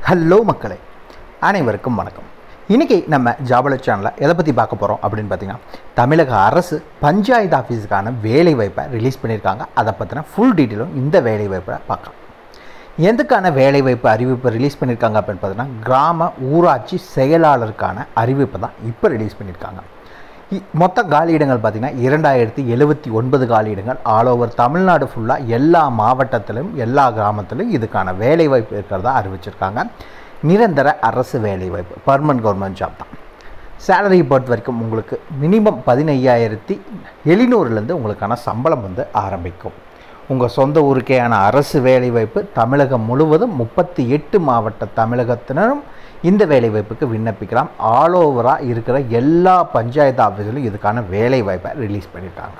hello மக்களே அனைவருக்கும் வணக்கம் இன்றைக்கி நம்ம ஜாபல சேனலில் எதை பற்றி பார்க்க போகிறோம் அப்படின்னு பார்த்தீங்கன்னா தமிழக அரசு பஞ்சாயத்து ஆஃபீஸுக்கான வேலை வாய்ப்பை ரிலீஸ் பண்ணியிருக்காங்க அதை பற்றின ஃபுல் டீட்டெயிலும் இந்த வேலை வாய்ப்பை பார்க்கலாம் எதுக்கான வேலை வாய்ப்பு அறிவிப்பு ரிலீஸ் பண்ணியிருக்காங்க அப்படின்னு பார்த்தீங்கன்னா கிராம ஊராட்சி செயலாளருக்கான அறிவிப்பை தான் இப்போ ரிலீஸ் பண்ணியிருக்காங்க இ- மொத்த காலியிடங்கள் பார்த்திங்கன்னா இரண்டாயிரத்தி எழுபத்தி ஒன்பது காலியிடங்கள் ஆல் ஓவர் தமிழ்நாடு ஃபுல்லாக எல்லா மாவட்டத்திலும் எல்லா கிராமத்திலும் இதுக்கான வேலைவாய்ப்பு இருக்கிறதா அறிவிச்சிருக்காங்க நிரந்தர அரசு வேலைவாய்ப்பு பர்மனன்ட் கவர்மெண்ட் ஜாப் தான் சேலரி பொறுத்த வரைக்கும் உங்களுக்கு மினிமம் பதினையாயிரத்தி எழுநூறுலேருந்து உங்களுக்கான சம்பளம் வந்து ஆரம்பிக்கும் உங்கள் சொந்த ஊருக்கேயான அரசு வேலைவாய்ப்பு தமிழகம் முழுவதும் முப்பத்தி எட்டு மாவட்ட தமிழகத்தினரும் இந்த வேலைவாய்ப்புக்கு விண்ணப்பிக்கலாம் ஆல் ஓவராக இருக்கிற எல்லா பஞ்சாயத்து ஆஃபீஸிலும் இதுக்கான வேலைவாய்ப்பை ரிலீஸ் பண்ணிட்டாங்க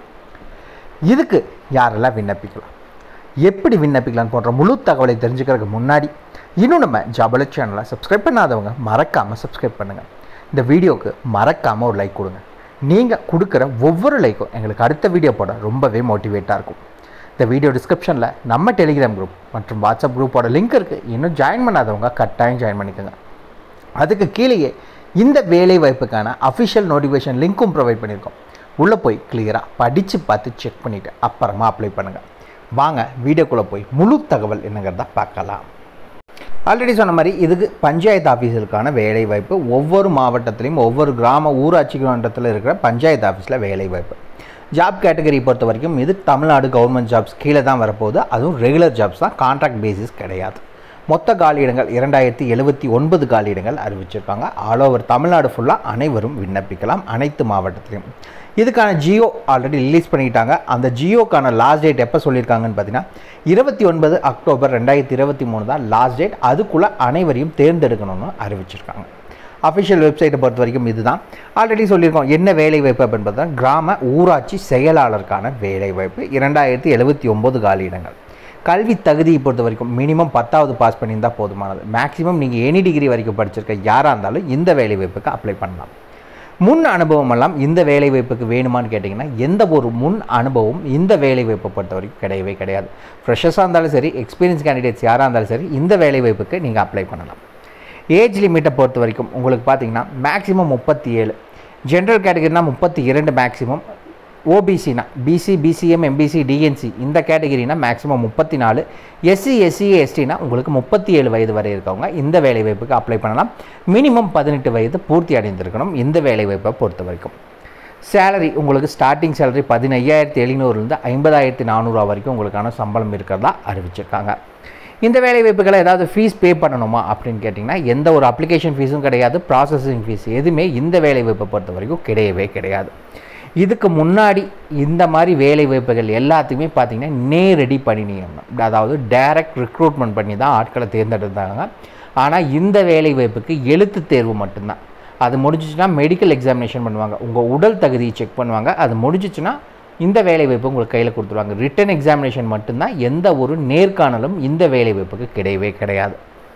இதுக்கு யாரெல்லாம் விண்ணப்பிக்கலாம் எப்படி விண்ணப்பிக்கலாம் போன்ற முழு தகவலை தெரிஞ்சுக்கிறதுக்கு முன்னாடி இன்னும் நம்ம ஜபல சேனலை சப்ஸ்கிரைப் பண்ணாதவங்க மறக்காமல் சப்ஸ்கிரைப் பண்ணுங்கள் இந்த வீடியோவுக்கு மறக்காமல் ஒரு லைக் கொடுங்க நீங்கள் கொடுக்குற ஒவ்வொரு லைக்கும் எங்களுக்கு அடுத்த வீடியோ போட ரொம்பவே மோட்டிவேட்டாக இருக்கும் இந்த வீடியோ டிஸ்கிரிப்ஷனில் நம்ம டெலிகிராம் குரூப் மற்றும் வாட்ஸ்அப் குரூப்போட லிங்க் இருக்குது இன்னும் ஜாயின் பண்ணாதவங்க கட்டாயம் ஜாயின் பண்ணிக்கோங்க அதுக்கு கீழேயே இந்த வேலை வாய்ப்புக்கான அஃபிஷியல் நோட்டிஃபிகேஷன் லிங்க்கும் ப்ரொவைட் பண்ணியிருக்கோம் உள்ளே போய் கிளியராக படித்து பார்த்து செக் பண்ணிவிட்டு அப்புறமா அப்ளை பண்ணுங்கள் வாங்க வீடியோக்குள்ளே போய் முழு தகவல் என்னங்கிறத பார்க்கலாம் ஆல்ரெடி சொன்ன மாதிரி இதுக்கு பஞ்சாயத்து ஆஃபீஸுக்கான வேலை வாய்ப்பு ஒவ்வொரு மாவட்டத்திலையும் ஒவ்வொரு கிராம ஊராட்சி மன்றத்தில் இருக்கிற பஞ்சாயத்து ஆஃபீஸில் வேலை வாய்ப்பு ஜாப் கேட்டகரி பொறுத்த வரைக்கும் இது தமிழ்நாடு கவர்மெண்ட் ஜாப்ஸ் கீழே தான் வரப்போகுது அதுவும் ரெகுலர் ஜாப்ஸ் தான் கான்ட்ராக்ட் பேசிஸ் கிடையாது மொத்த காலியிடங்கள் இரண்டாயிரத்தி எழுபத்தி ஒன்பது காலியிடங்கள் அறிவிச்சிருக்காங்க ஆல் ஓவர் தமிழ்நாடு ஃபுல்லாக அனைவரும் விண்ணப்பிக்கலாம் அனைத்து மாவட்டத்திலையும் இதுக்கான ஜியோ ஆல்ரெடி ரிலீஸ் பண்ணிட்டாங்க அந்த ஜியோக்கான லாஸ்ட் டேட் எப்போ சொல்லியிருக்காங்கன்னு பார்த்தீங்கன்னா இருபத்தி ஒன்பது அக்டோபர் ரெண்டாயிரத்தி இருபத்தி மூணு தான் லாஸ்ட் டேட் அதுக்குள்ளே அனைவரையும் தேர்ந்தெடுக்கணும்னு அறிவிச்சிருக்காங்க அஃபிஷியல் வெப்சைட்டை பொறுத்த வரைக்கும் இதுதான் ஆல்ரெடி சொல்லியிருக்கோம் என்ன வேலை வாய்ப்பு அப்படின்னு பார்த்தா கிராம ஊராட்சி செயலாளருக்கான வேலை வாய்ப்பு இரண்டாயிரத்தி எழுபத்தி ஒம்பது காலியிடங்கள் கல்வி தகுதியை பொறுத்த வரைக்கும் மினிமம் பத்தாவது பாஸ் பண்ணியிருந்தால் போதுமானது மேக்ஸிமம் நீங்கள் எனி டிகிரி வரைக்கும் படிச்சிருக்க யாராக இருந்தாலும் இந்த வேலை வாய்ப்புக்கு அப்ளை பண்ணலாம் முன் அனுபவம் எல்லாம் இந்த வேலை வாய்ப்புக்கு வேணுமான்னு கேட்டிங்கன்னா எந்த ஒரு முன் அனுபவம் இந்த வேலை வாய்ப்பை பொறுத்த வரைக்கும் கிடையவே கிடையாது ஃப்ரெஷர்ஸாக இருந்தாலும் சரி எக்ஸ்பீரியன்ஸ் கேண்டிடேட்ஸ் யாராக இருந்தாலும் சரி இந்த வேலை வாய்ப்புக்கு நீங்கள் அப்ளை பண்ணலாம் ஏஜ் லிமிட்டை பொறுத்த வரைக்கும் உங்களுக்கு பார்த்தீங்கன்னா மேக்ஸிமம் முப்பத்தி ஏழு ஜென்ரல் கேட்டகரினா முப்பத்தி இரண்டு மேக்ஸிமம் ஓபிசினா பிசி பிசிஎம் எம்பிசி டிஎன்சி இந்த கேட்டகரினா மேக்ஸிமம் முப்பத்தி நாலு எஸ்சி எஸ்சி எஸ்டினா உங்களுக்கு முப்பத்தி ஏழு வயது வரை இருக்கவங்க இந்த வேலைவாய்ப்புக்கு அப்ளை பண்ணலாம் மினிமம் பதினெட்டு வயது பூர்த்தி அடைந்திருக்கணும் இந்த வேலைவாய்ப்பை பொறுத்த வரைக்கும் சேலரி உங்களுக்கு ஸ்டார்டிங் சேலரி பதினையாயிரத்தி எழுநூறுலேருந்து ஐம்பதாயிரத்தி நானூறுரூவா வரைக்கும் உங்களுக்கான சம்பளம் இருக்கிறதா அறிவிச்சிருக்காங்க இந்த வேலை வாய்ப்புகளை ஏதாவது ஃபீஸ் பே பண்ணணுமா அப்படின்னு கேட்டிங்கன்னா எந்த ஒரு அப்ளிகேஷன் ஃபீஸும் கிடையாது ப்ராசஸிங் ஃபீஸ் எதுவுமே இந்த வேலை வாய்ப்பை பொறுத்த வரைக்கும் கிடையவே கிடையாது இதுக்கு முன்னாடி இந்த மாதிரி வேலை வாய்ப்புகள் எல்லாத்துக்குமே பார்த்தீங்கன்னா நேரடி பணி நியமனம் அதாவது டைரக்ட் ரெக்ரூட்மெண்ட் பண்ணி தான் ஆட்களை தேர்ந்தெடுத்தாங்க ஆனால் இந்த வேலை வாய்ப்புக்கு எழுத்து தேர்வு மட்டும்தான் அது முடிஞ்சிச்சுன்னா மெடிக்கல் எக்ஸாமினேஷன் பண்ணுவாங்க உங்கள் உடல் தகுதியை செக் பண்ணுவாங்க அது முடிஞ்சிச்சுன்னா இந்த வேலை வாய்ப்பு உங்களுக்கு கையில் கொடுத்துருவாங்க ரிட்டன் எக்ஸாமினேஷன் மட்டும்தான் எந்த ஒரு நேர்காணலும் இந்த வேலை வாய்ப்புக்கு கிடையவே கிடையாது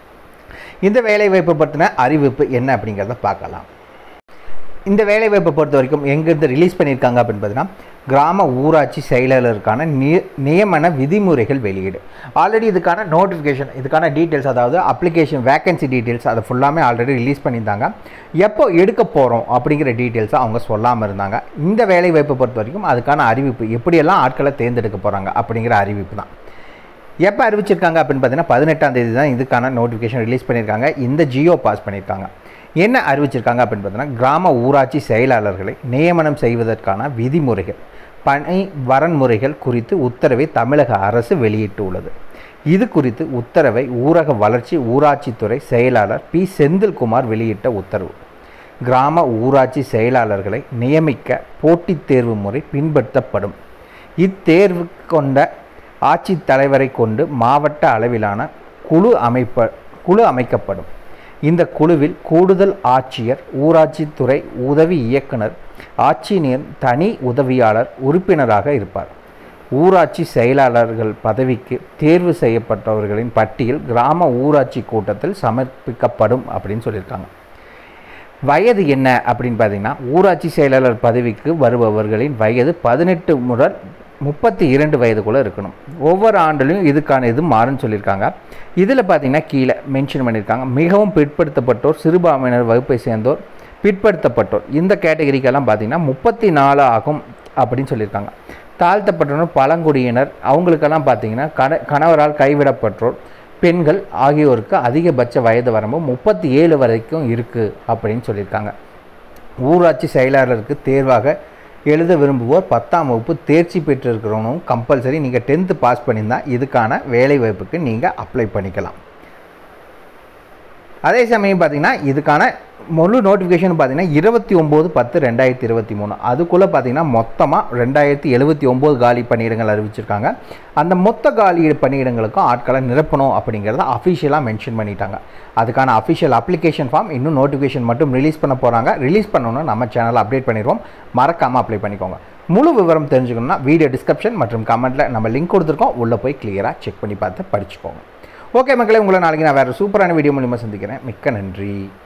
இந்த வேலை வாய்ப்பை பற்றின அறிவிப்பு என்ன அப்படிங்கிறத பார்க்கலாம் இந்த வேலை வாய்ப்பை பொறுத்த வரைக்கும் எங்கேருந்து ரிலீஸ் பண்ணியிருக்காங்க அப்படின்னு பார்த்தீங்கன்னா கிராம ஊராட்சி செயலாளருக்கான நிய நியமன விதிமுறைகள் வெளியீடு ஆல்ரெடி இதுக்கான நோட்டிஃபிகேஷன் இதுக்கான டீட்டெயில்ஸ் அதாவது அப்ளிகேஷன் வேகன்சி டீட்டெயில்ஸ் அதை ஃபுல்லாமே ஆல்ரெடி ரிலீஸ் பண்ணியிருந்தாங்க எப்போ எடுக்க போகிறோம் அப்படிங்கிற டீட்டெயில்ஸை அவங்க சொல்லாமல் இருந்தாங்க இந்த வேலை வாய்ப்பை பொறுத்த வரைக்கும் அதுக்கான அறிவிப்பு எப்படியெல்லாம் ஆட்களை தேர்ந்தெடுக்க போகிறாங்க அப்படிங்கிற அறிவிப்பு தான் எப்போ அறிவிச்சிருக்காங்க அப்படின்னு பார்த்தீங்கன்னா பதினெட்டாம் தேதி தான் இதுக்கான நோட்டிஃபிகேஷன் ரிலீஸ் பண்ணியிருக்காங்க இந்த ஜியோ பாஸ் பண்ணியிருக்காங்க என்ன அறிவிச்சிருக்காங்க அப்படின்னு பார்த்தீங்கன்னா கிராம ஊராட்சி செயலாளர்களை நியமனம் செய்வதற்கான விதிமுறைகள் பணி வரன்முறைகள் குறித்து உத்தரவை தமிழக அரசு வெளியிட்டுள்ளது இது குறித்து உத்தரவை ஊரக வளர்ச்சி ஊராட்சித்துறை செயலாளர் பி செந்தில்குமார் வெளியிட்ட உத்தரவு கிராம ஊராட்சி செயலாளர்களை நியமிக்க போட்டித் தேர்வு முறை பின்பற்றப்படும் இத்தேர்வு கொண்ட ஆட்சித் தலைவரை கொண்டு மாவட்ட அளவிலான குழு அமைப்ப குழு அமைக்கப்படும் இந்த குழுவில் கூடுதல் ஆட்சியர் ஊராட்சித்துறை உதவி இயக்குனர் ஆட்சியர் தனி உதவியாளர் உறுப்பினராக இருப்பார் ஊராட்சி செயலாளர்கள் பதவிக்கு தேர்வு செய்யப்பட்டவர்களின் பட்டியல் கிராம ஊராட்சி கூட்டத்தில் சமர்ப்பிக்கப்படும் அப்படின்னு சொல்லியிருக்காங்க வயது என்ன அப்படின்னு பார்த்தீங்கன்னா ஊராட்சி செயலாளர் பதவிக்கு வருபவர்களின் வயது பதினெட்டு முதல் முப்பத்தி இரண்டு வயதுக்குள்ளே இருக்கணும் ஒவ்வொரு ஆண்டுலையும் இதுக்கான இது மாறுன்னு சொல்லியிருக்காங்க இதில் பார்த்தீங்கன்னா கீழே மென்ஷன் பண்ணியிருக்காங்க மிகவும் பிற்படுத்தப்பட்டோர் சிறுபான்மையினர் வகுப்பை சேர்ந்தோர் பிற்படுத்தப்பட்டோர் இந்த கேட்டகரிக்கெல்லாம் பார்த்தீங்கன்னா முப்பத்தி நாலு ஆகும் அப்படின்னு சொல்லியிருக்காங்க தாழ்த்தப்பட்டோர் பழங்குடியினர் அவங்களுக்கெல்லாம் பார்த்தீங்கன்னா கண கணவரால் கைவிடப்பட்டோர் பெண்கள் ஆகியோருக்கு அதிகபட்ச வயது வரம்பு முப்பத்தி ஏழு வரைக்கும் இருக்குது அப்படின்னு சொல்லியிருக்காங்க ஊராட்சி செயலாளருக்கு தேர்வாக எழுத விரும்புவோர் பத்தாம் வகுப்பு தேர்ச்சி பெற்றிருக்கிறவனும் கம்பல்சரி நீங்கள் டென்த்து பாஸ் பண்ணியிருந்தா இதுக்கான வேலை வாய்ப்புக்கு நீங்கள் அப்ளை பண்ணிக்கலாம் அதே சமயம் பார்த்தீங்கன்னா இதுக்கான முழு நோட்டிஃபிகேஷன் பார்த்தீங்கன்னா இருபத்தி ஒம்பது பத்து ரெண்டாயிரத்தி இருபத்தி மூணு அதுக்குள்ளே பார்த்தீங்கன்னா மொத்தமாக ரெண்டாயிரத்தி எழுபத்தி ஒம்பது காலி பணியிடங்கள் அறிவிச்சிருக்காங்க அந்த மொத்த காலி பணியிடங்களுக்கும் ஆட்களை நிரப்பணும் அப்படிங்கிறத அஃபிஷியலாக மென்ஷன் பண்ணிட்டாங்க அதுக்கான அஃபிஷியல் அப்ளிகேஷன் ஃபார்ம் இன்னும் நோட்டிஃபிகேஷன் மட்டும் ரிலீஸ் பண்ண போகிறாங்க ரிலீஸ் பண்ணணும்னு நம்ம சேனல் அப்டேட் பண்ணிடுவோம் மறக்காமல் அப்ளை பண்ணிக்கோங்க முழு விவரம் தெரிஞ்சுக்கணும்னா வீடியோ டிஸ்கிரிப்ஷன் மற்றும் கமெண்ட்டில் நம்ம லிங்க் கொடுத்துருக்கோம் உள்ளே போய் கிளியராக செக் பண்ணி பார்த்து படிச்சுக்கோங்க ஓகே மக்களே உங்களை நாளைக்கு நான் வேறு சூப்பரான வீடியோ மூலிமா சந்திக்கிறேன் மிக்க நன்றி